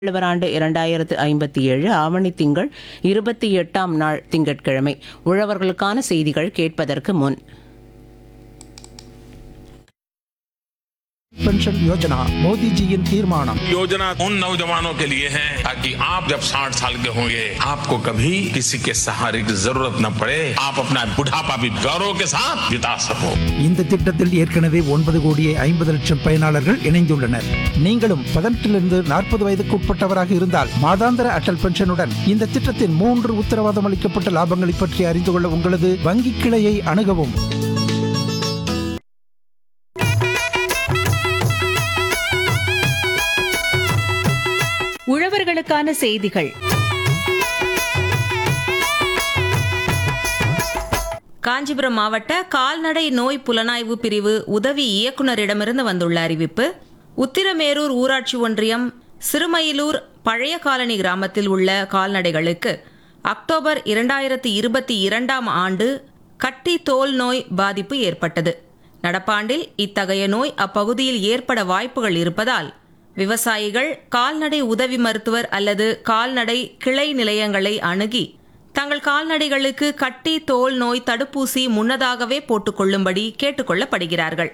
ஆண்டு இரண்டாயிரத்து ஐம்பத்தி ஏழு ஆவணி திங்கள் இருபத்தி எட்டாம் நாள் திங்கட்கிழமை உழவர்களுக்கான செய்திகள் கேட்பதற்கு முன் पेंशन योजना मोदी जी इन तीर्मानम योजना उन नौजवानों के लिए है ताकि आप जब 60 साल के होंगे आपको कभी किसी के सहारे की जरूरत न पड़े आप अपना बुढ़ापा भी गौरव के साथ बिता सको இந்த திட்டத்தில் ஏற்கனவே ஒன்பது கோடியே ஐம்பது லட்சம் பயனாளர்கள் இணைந்துள்ளனர் நீங்களும் பதினெட்டிலிருந்து நாற்பது வயதுக்கு உட்பட்டவராக இருந்தால் மாதாந்திர அடல் பென்ஷனுடன் இந்த திட்டத்தின் மூன்று உத்தரவாதம் அளிக்கப்பட்ட லாபங்களை பற்றி அறிந்து கொள்ள உங்களது வங்கி கிளையை அணுகவும் உழவர்களுக்கான செய்திகள் காஞ்சிபுரம் மாவட்ட கால்நடை நோய் புலனாய்வு பிரிவு உதவி இயக்குனரிடமிருந்து வந்துள்ள அறிவிப்பு உத்திரமேரூர் ஊராட்சி ஒன்றியம் சிறுமயிலூர் பழைய காலனி கிராமத்தில் உள்ள கால்நடைகளுக்கு அக்டோபர் இரண்டாயிரத்தி இருபத்தி இரண்டாம் ஆண்டு கட்டி தோல் நோய் பாதிப்பு ஏற்பட்டது நடப்பாண்டில் இத்தகைய நோய் அப்பகுதியில் ஏற்பட வாய்ப்புகள் இருப்பதால் விவசாயிகள் கால்நடை உதவி மருத்துவர் அல்லது கால்நடை கிளை நிலையங்களை அணுகி தங்கள் கால்நடைகளுக்கு கட்டி தோல் நோய் தடுப்பூசி முன்னதாகவே போட்டுக்கொள்ளும்படி கேட்டுக்கொள்ளப்படுகிறார்கள்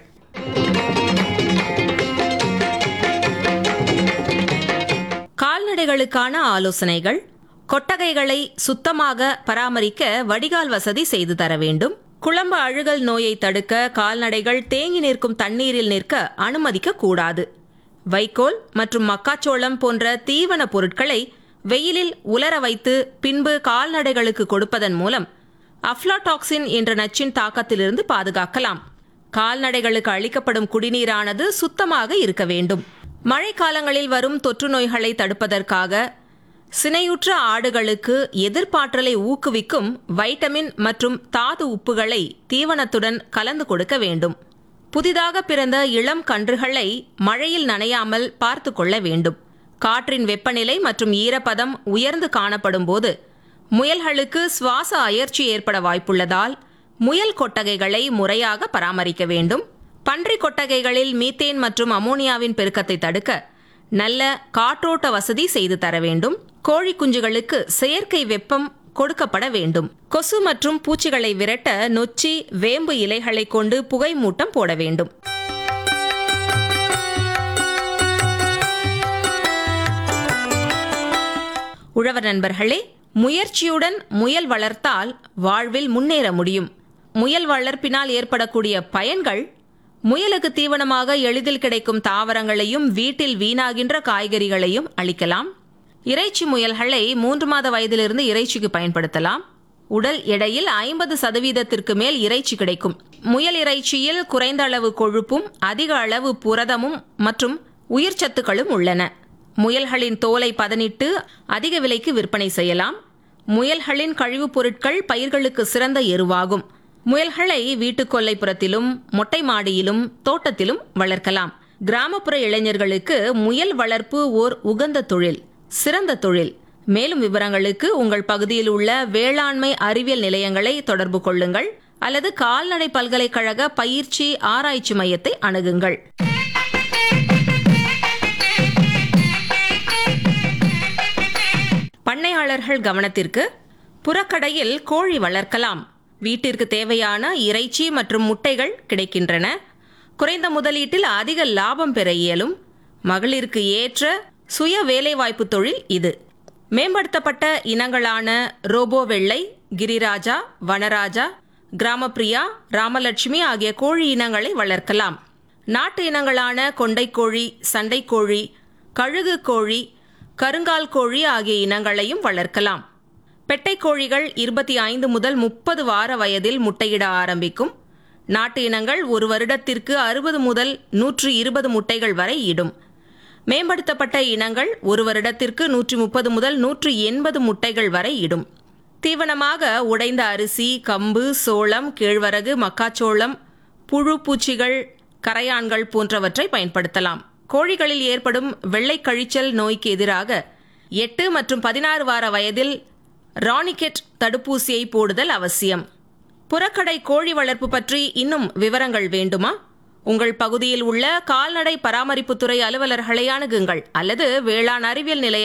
கால்நடைகளுக்கான ஆலோசனைகள் கொட்டகைகளை சுத்தமாக பராமரிக்க வடிகால் வசதி செய்து தர வேண்டும் குழம்பு அழுகல் நோயை தடுக்க கால்நடைகள் தேங்கி நிற்கும் தண்ணீரில் நிற்க அனுமதிக்க கூடாது வைக்கோல் மற்றும் மக்காச்சோளம் போன்ற தீவன பொருட்களை வெயிலில் உலர வைத்து பின்பு கால்நடைகளுக்கு கொடுப்பதன் மூலம் அஃப்லாடாக்சின் என்ற நச்சின் தாக்கத்திலிருந்து பாதுகாக்கலாம் கால்நடைகளுக்கு அளிக்கப்படும் குடிநீரானது சுத்தமாக இருக்க வேண்டும் மழைக்காலங்களில் வரும் தொற்று நோய்களை தடுப்பதற்காக சினையுற்ற ஆடுகளுக்கு எதிர்ப்பாற்றலை ஊக்குவிக்கும் வைட்டமின் மற்றும் தாது உப்புகளை தீவனத்துடன் கலந்து கொடுக்க வேண்டும் புதிதாக பிறந்த இளம் கன்றுகளை மழையில் நனையாமல் பார்த்து கொள்ள வேண்டும் காற்றின் வெப்பநிலை மற்றும் ஈரப்பதம் உயர்ந்து காணப்படும் போது முயல்களுக்கு சுவாச அயற்சி ஏற்பட வாய்ப்புள்ளதால் முயல் கொட்டகைகளை முறையாக பராமரிக்க வேண்டும் பன்றி கொட்டகைகளில் மீத்தேன் மற்றும் அமோனியாவின் பெருக்கத்தை தடுக்க நல்ல காற்றோட்ட வசதி செய்து தர வேண்டும் கோழி குஞ்சுகளுக்கு செயற்கை வெப்பம் கொடுக்கப்பட வேண்டும் கொசு மற்றும் பூச்சிகளை விரட்ட நொச்சி வேம்பு இலைகளை கொண்டு புகை மூட்டம் போட வேண்டும் உழவர் நண்பர்களே முயற்சியுடன் முயல் வளர்த்தால் வாழ்வில் முன்னேற முடியும் முயல் வளர்ப்பினால் ஏற்படக்கூடிய பயன்கள் முயலுக்கு தீவனமாக எளிதில் கிடைக்கும் தாவரங்களையும் வீட்டில் வீணாகின்ற காய்கறிகளையும் அளிக்கலாம் இறைச்சி முயல்களை மூன்று மாத வயதிலிருந்து இறைச்சிக்கு பயன்படுத்தலாம் உடல் எடையில் ஐம்பது சதவீதத்திற்கு மேல் இறைச்சி கிடைக்கும் முயல் இறைச்சியில் குறைந்த அளவு கொழுப்பும் அதிக அளவு புரதமும் மற்றும் உயிர்ச்சத்துக்களும் உள்ளன முயல்களின் தோலை பதனிட்டு அதிக விலைக்கு விற்பனை செய்யலாம் முயல்களின் கழிவுப் பொருட்கள் பயிர்களுக்கு சிறந்த எருவாகும் முயல்களை வீட்டுக் கொல்லைப்புறத்திலும் மொட்டை மாடியிலும் தோட்டத்திலும் வளர்க்கலாம் கிராமப்புற இளைஞர்களுக்கு முயல் வளர்ப்பு ஓர் உகந்த தொழில் சிறந்த தொழில் மேலும் விவரங்களுக்கு உங்கள் பகுதியில் உள்ள வேளாண்மை அறிவியல் நிலையங்களை தொடர்பு கொள்ளுங்கள் அல்லது கால்நடை பல்கலைக்கழக பயிற்சி ஆராய்ச்சி மையத்தை அணுகுங்கள் பண்ணையாளர்கள் கவனத்திற்கு புறக்கடையில் கோழி வளர்க்கலாம் வீட்டிற்கு தேவையான இறைச்சி மற்றும் முட்டைகள் கிடைக்கின்றன குறைந்த முதலீட்டில் அதிக லாபம் பெற இயலும் மகளிருக்கு ஏற்ற சுய வேலைவாய்ப்பு தொழில் இது மேம்படுத்தப்பட்ட இனங்களான ரோபோ வெள்ளை கிரிராஜா வனராஜா கிராமப்பிரியா ராமலட்சுமி ஆகிய கோழி இனங்களை வளர்க்கலாம் நாட்டு இனங்களான கொண்டைக்கோழி சண்டைக்கோழி கழுகு கோழி கருங்கால் கோழி ஆகிய இனங்களையும் வளர்க்கலாம் பெட்டை கோழிகள் இருபத்தி ஐந்து முதல் முப்பது வார வயதில் முட்டையிட ஆரம்பிக்கும் நாட்டு இனங்கள் ஒரு வருடத்திற்கு அறுபது முதல் நூற்று இருபது முட்டைகள் வரை இடும் மேம்படுத்தப்பட்ட இனங்கள் ஒரு வருடத்திற்கு நூற்றி முப்பது முதல் நூற்று எண்பது முட்டைகள் வரை இடும் தீவனமாக உடைந்த அரிசி கம்பு சோளம் கேழ்வரகு மக்காச்சோளம் புழு பூச்சிகள் கரையான்கள் போன்றவற்றை பயன்படுத்தலாம் கோழிகளில் ஏற்படும் வெள்ளை கழிச்சல் நோய்க்கு எதிராக எட்டு மற்றும் பதினாறு வார வயதில் ராணிகெட் தடுப்பூசியை போடுதல் அவசியம் புறக்கடை கோழி வளர்ப்பு பற்றி இன்னும் விவரங்கள் வேண்டுமா உங்கள் பகுதியில் உள்ள கால்நடை பராமரிப்புத்துறை அலுவலர்களை அணுகுங்கள் அல்லது வேளாண் அறிவியல் நிலைய